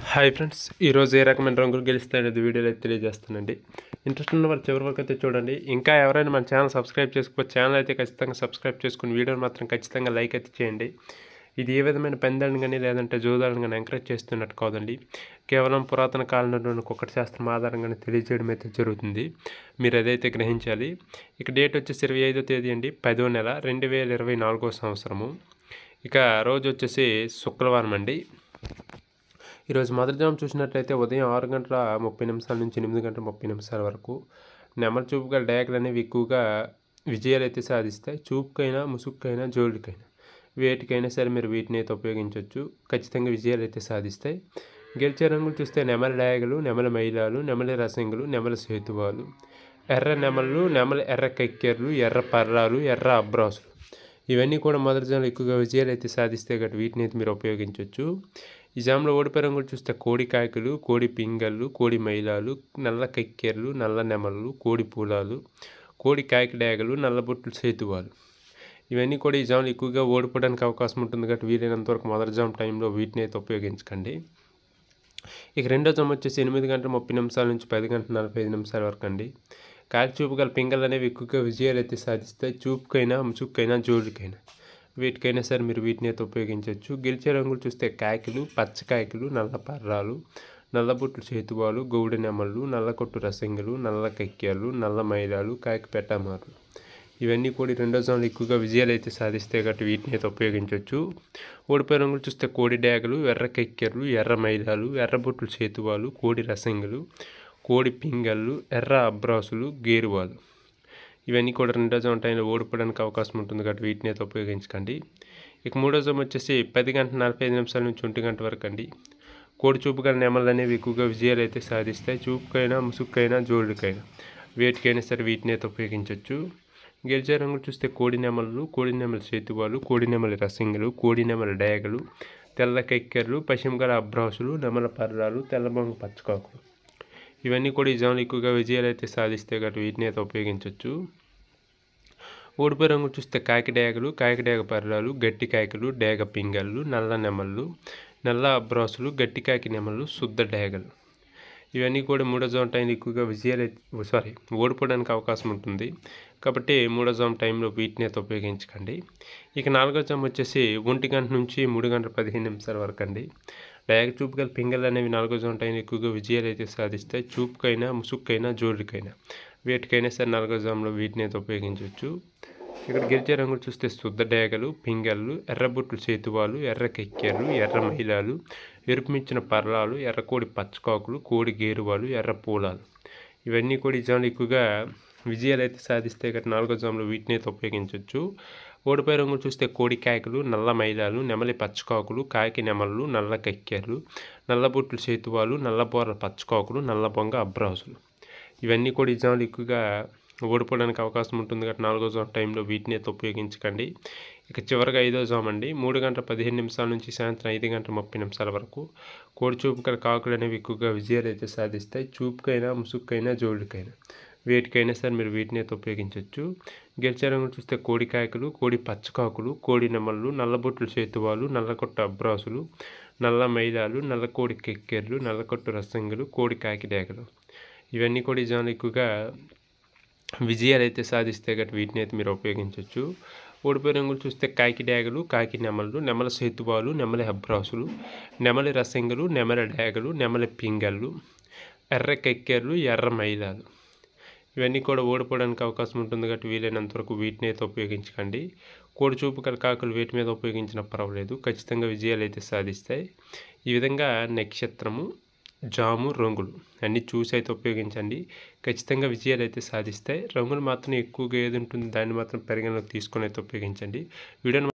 hi friends ఈరోజు ఏ రకమైన రంగులు గెలుస్తాయనేది వీడియోలో అయితే తెలియజేస్తానండి ఇంట్రెస్ట్ ఉన్న వాళ్ళు చివరి వరకు అయితే చూడండి ఇంకా ఎవరైనా మన ఛానల్ సబ్స్క్రైబ్ చేసుకోవచ్చు ఛానల్ అయితే ఖచ్చితంగా సబ్స్క్రైబ్ చేసుకుని వీడియోని మాత్రం ఖచ్చితంగా లైక్ అయితే చేయండి ఇది ఏ విధమైన పెందాలను కానీ లేదంటే జోదాలను కానీ ఎంకరేజ్ చేస్తున్నట్టు కాదండి కేవలం పురాతన కాలంలోని కుక్కటి శాస్త్రం ఆధారంగానే తెలియజేయడం అయితే జరుగుతుంది మీరు అదైతే గ్రహించాలి ఇక డేట్ వచ్చేసి ఇరవై ఐదో తేదీ అండి పదో నెల రెండు వేల ఇరవై నాలుగో సంవత్సరము ఇక రోజు వచ్చేసి శుక్రవారం అండి ఈరోజు మొదటి జాము చూసినట్లయితే ఉదయం ఆరు గంటల ముప్పై నిమిషాల నుంచి ఎనిమిది గంటల ముప్పై నిమిషాల వరకు నెమల చూపు గల డయాకులు అనేవి ఎక్కువగా విజయాలు అయితే సాధిస్తాయి చూపుకైనా ముసుగుకైనా జోళ్ళకైనా వేటికైనా సరే మీరు వీటిని అయితే ఉపయోగించవచ్చు ఖచ్చితంగా విజయాలు అయితే సాధిస్తాయి గెలిచే రంగులు చూస్తే నెమల డయాగలు నెమల మైలాలు నెమల రసంగులు నెమల సేతువాలు ఎర్ర నెమళ్ళు నెమల ఎర్ర కక్కెర్లు ఎర్ర పర్రాలు ఎర్ర అబ్రాసులు ఇవన్నీ కూడా మొదటి జాములో ఎక్కువగా విజయాలు అయితే సాధిస్తే గట్టి వీటిని అయితే మీరు ఉపయోగించవచ్చు ఈ జాములో ఓడిపోయి రంగులు చూస్తే కోడి కాయకులు కోడి పింగళ్ళు కోడి మైలాలు నల్ల కక్కెర్లు నల్ల నెమళ్ళు కోడి పూలాలు కోడి కాయక డేగలు నల్లబొట్లు సేతువాలు ఇవన్నీ కూడా ఈ జాములు ఎక్కువగా ఓడిపోవడానికి అవకాశం ఉంటుంది కాబట్టి వీలైనంత వరకు మొదటి జామ్ టైంలో వీటిని అయితే ఉపయోగించకండి ఇక రెండో జామ్ వచ్చేసి ఎనిమిది గంటల ముప్పై నిమిషాల నుంచి పది గంటల నలభై ఐదు నిమిషాల వరకు అండి కాకి చూపు గల పింగళ్ళు అనేవి ఎక్కువగా విజయాలు అయితే సాధిస్తాయి చూపుకైనా ముసుగుకైనా జోడుకైనా వీటికైనా సరే మీరు వీటిని అయితే ఉపయోగించవచ్చు గెలిచే రంగులు చూస్తే కాయకులు పచ్చకాయకులు నల్ల పర్రాలు నల్లబొట్లు చేతువాలు గౌడి నెమళ్ళు నల్లకొట్టు రసంగులు నల్ల కక్క్యాలు నల్ల మైలాలు కాకి పెట్టమారు ఇవన్నీ కూడా ఈ రెండో జోన్లు ఎక్కువగా విజయాలు అయితే సాధిస్తే కాబట్టి వీటిని అయితే ఉపయోగించవచ్చు ఓడిపోయే రంగులు చూస్తే కోడి డ్యాగలు ఎర్ర కెక్కెర్లు ఎర్ర మైదాలు ఎర్రబొట్లు చేతువాలు కోడి రసంగులు కోడి పింగళ్ళు ఎర్ర అబ్రాసులు గేరువాలు ఇవన్నీ కూడా రెండో జోన్ టైంలో ఓడిపోవడానికి అవకాశం ఉంటుంది కాబట్టి వీటిని అయితే ఉపయోగించకండి ఇక మూడో జోన్ వచ్చేసి పది గంటల నలభై ఐదు నిమిషాల నుంచి ఒంటి గంట వరకు అండి కోడి చూపు గల నెమలు అనేవి ఎక్కువగా విజయాలు అయితే సాధిస్తాయి చూపుకైనా ముసుగుకైనా జోడుకైనా వేటికైనా సరే వీటిని అయితే ఉపయోగించవచ్చు గెలిచే రంగులు చూస్తే కోడి నెమలు కోడి నెమల చేతువాలు కోడి నెమల రసింగులు కోడి నెమల డయాగలు తెల్ల కెక్కెర్లు పశ్చిమ గల అబ్రాసులు నెమల పర్రాలు తెల్లబొంగ పచ్చకాకులు ఇవన్నీ కూడా ఈ జాములు ఎక్కువగా విజయాలు అయితే సాధిస్తే కాబట్టి వీటిని అయితే ఉపయోగించవచ్చు ఓడిపోయి రంగులు చూస్తే కాకి డేగలు కాకి డేగ పర్రాలు గట్టి కాయకులు డేగ పింగళ్ళు నల్ల నెమళ్ళు నల్ల అబ్రాసులు గట్టి కాకి నెమళ్ళు శుద్ధ డేగలు ఇవన్నీ కూడా మూడో జోన్ టైంలో ఎక్కువగా విజయాలు సారీ ఓడిపోవడానికి అవకాశం ఉంటుంది కాబట్టి మూడో జామ్ టైంలో వీటిని అయితే ఉపయోగించకండి ఇక నాలుగో జామ్ వచ్చేసి ఒంటి గంట నుంచి మూడు గంటల పదిహేను నిమిషాల వరకు అండి డయాగ చూపు గల పింగళ్ళు అనేవి నాలుగో జామ్ టైంలో ఎక్కువగా విజయాలు అయితే సాధిస్తాయి చూపుకైనా ముసుగుకైనా జోడుకైనా వేటికైనా సరే నాలుగో జామ్లో వీటిని అయితే ఉపయోగించవచ్చు ఇక్కడ గెలిచే రంగులు చూస్తే శుద్ధ డేగలు పింగళ్ళు ఎర్రబొట్లు చేతువాలు ఎర్ర కెక్కెర్లు ఎర్ర మహిళలు ఎరుపుమిచ్చిన పర్లాలు ఎర్రకోడి పచ్చకాకులు కోడి గేరువాలు ఎర్ర పూలాలు ఇవన్నీ కూడా ఈ జాములు ఎక్కువగా విజయాలు అయితే సాధిస్తే గట్టి నాలుగో జాములో వీటిని అయితే ఉపయోగించవచ్చు ఓడిపోయే రంగులు చూస్తే కోడి కాయకులు నల్ల మైలాలు నెమలి పచ్చకాకులు కాయకి నెమళ్ళు నల్ల కక్కెర్లు నల్లబొట్లు చేతువాలు నల్లబోర్ల పచ్చకాకులు నల్ల బొంగ అబ్రాసులు ఇవన్నీ కూడా ఈ జాములు ఎక్కువగా ఓడిపోవడానికి అవకాశం ఉంటుంది కాబట్టి నాలుగో జామ్ టైంలో వీటిని అయితే ఉపయోగించకండి ఇక చివరిగా ఐదో జామ్ అండి మూడు గంటల పదిహేను నిమిషాల నుంచి సాయంత్రం ఐదు గంటల ముప్పై నిమిషాల వరకు కోడి చూపు గల కాకులు అనేవి ఎక్కువగా విజయాలు అయితే సాధిస్తాయి చూపుకైనా ముసుగుకైనా జోళ్ళకైనా వేటికైనా సరే మీరు వీటిని అయితే ఉపయోగించవచ్చు గెలిచే రంగులు చూస్తే కోడి కాయకులు కోడి పచ్చకాకులు కోడి నెమళ్ళు నల్లబొట్లు చేతువాలు నల్లకొట్ట అబ్రాసులు నల్ల మైదాలు నల్లకోడి కెక్కెర్లు నల్లకొట్టు రసంగులు కోడి కాకి డేగలు ఇవన్నీ కూడా ఈ జాములు ఎక్కువగా విజయాలు అయితే సాధిస్తే గట్టి వీటిని అయితే మీరు ఉపయోగించవచ్చు ఓడిపోయే రంగులు చూస్తే కాకి డ్యాగలు కాకి నెమలు నెమల సేతువాలు నెమలి అబ్రాసులు నెమలి రసంగులు నెమల డ్యాగలు నెమలి పింగళ్ళు ఎర్ర కెక్కెర్లు ఎర్ర మైలాలు ఇవన్నీ కూడా ఓడిపోవడానికి అవకాశం ఉంటుంది కాబట్టి వీలైనంత వరకు వీటిని అయితే ఉపయోగించకండి కోడి చూపు గల కాకులు వీటి మీద ఉపయోగించినా పర్వాలేదు ఖచ్చితంగా విజయాలు అయితే సాధిస్తాయి ఈ విధంగా నక్షత్రము జాము రంగులు అన్నీ చూసి అయితే ఉపయోగించండి ఖచ్చితంగా విజయాలు అయితే సాధిస్తాయి రంగులు మాత్రం ఎక్కువగా ఏది ఉంటుంది దాన్ని మాత్రం పరిగణలోకి తీసుకొని అయితే ఉపయోగించండి వీడియోని